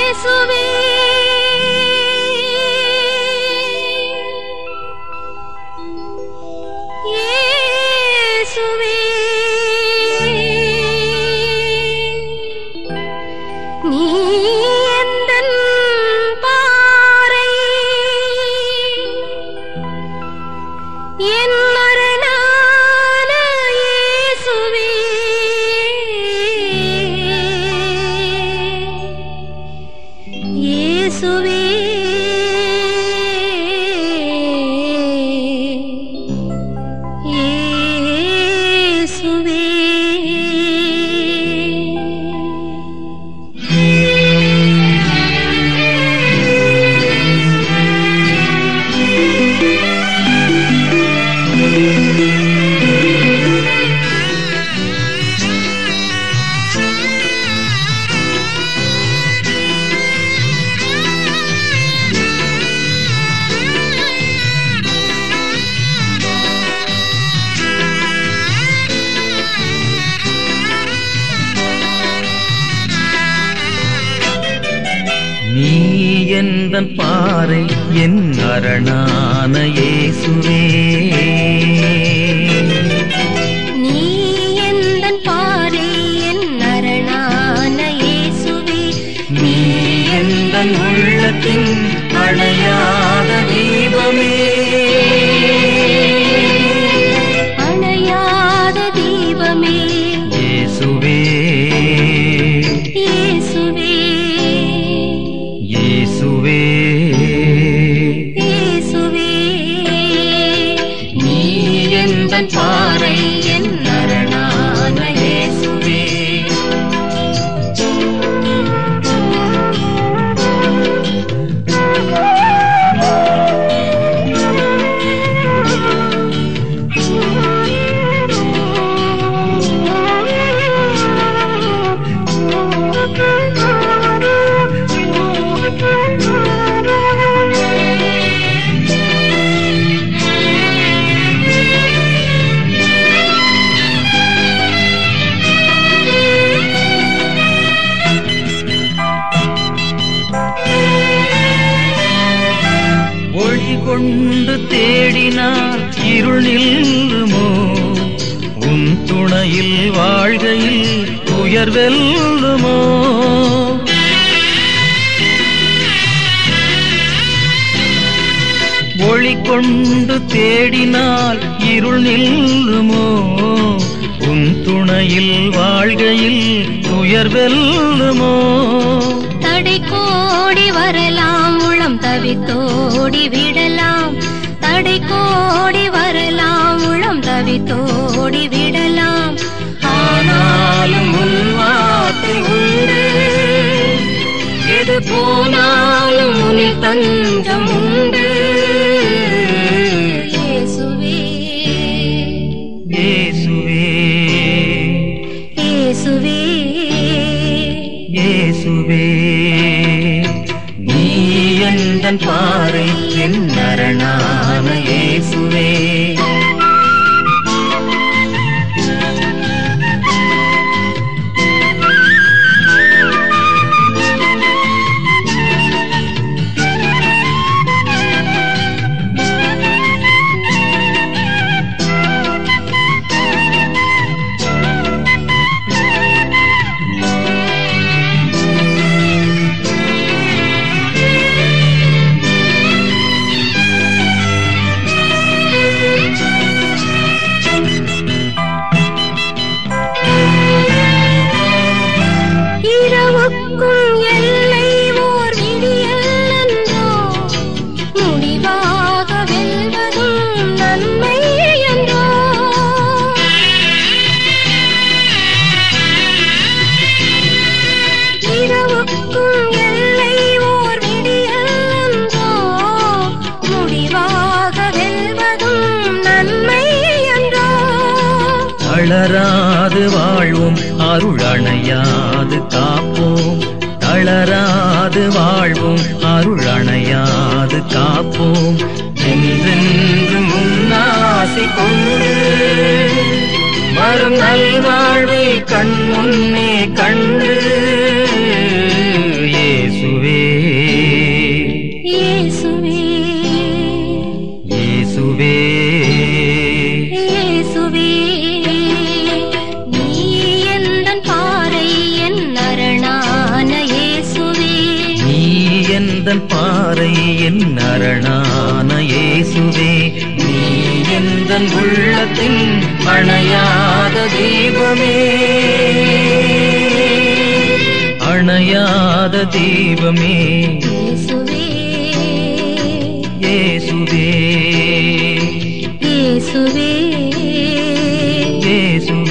இயேசுவே இயேசுவே நீ எந்தன் பாறை என் மரணான இயேசுவே இயேசுவே இயேசுவே நீ எந்தன் பாறை என் அரணான இயேசுவே நீ எந்தன் பாறை என் அரணான இயேசுவே நீ எந்தன் உள்ளத்தின் அணையாத தீபமே அணையாத தீபமே இயேசுவே இயேசுவே இயேசுவே இயேசுவே நீ எந்தன் பாறை என் அரணான இயேசுவே ஒளி கொண்டு தேடினால் இருள் நில்லுமோ உன் துணையில் வாழ்கையில் உயர் வெல்லுமோ ஒளி கொண்டு தேடினால் இருள் நில்லுமோ உன் துணையில் வாழ்கையில் உயர் வெல்லுமோ தடை கோடி வரலாம் உளம் தவித்தோடி விடலாம் தடை கோடி வரலாம் உளம் தவித்தோடி விடலாம் ஆனாலும் உன் வார்த்தை உண்டு எது போனாலும் உனில் தஞ்சம் உண்டு இயேசுவே இயேசுவே இயேசுவே இயேசுவே நீ எந்தன் பாறை என் அரணான இயேசுவே இரவுக்கும் எல்லை ஓர் விடியல் என்றோ முடிவாக வெல்வதும் நன்மை என்றோ இரவுக்கும் எல்லை ஓர் விடியல் என்றோ முடிவாக வெல்வதும் நன்மை என்றோ தளராது வாழ்வும் அருள் அணையாது காப்போம் தளராது வாழ்வும் அருள் அணையாது காப்போம் என்றென்று முன்னாசை கொண்டு வரும் நல்வாழ்வை கண் முன்னே கண்டு இயேசுவே தாரை என் அரணான இயேசுவே நீ எந்தன் உள்ளத்தின் அணையாத தீபமே அணையாத தீபமே இயேசுவே இயேசுவே இயேசுவே இயேசுவே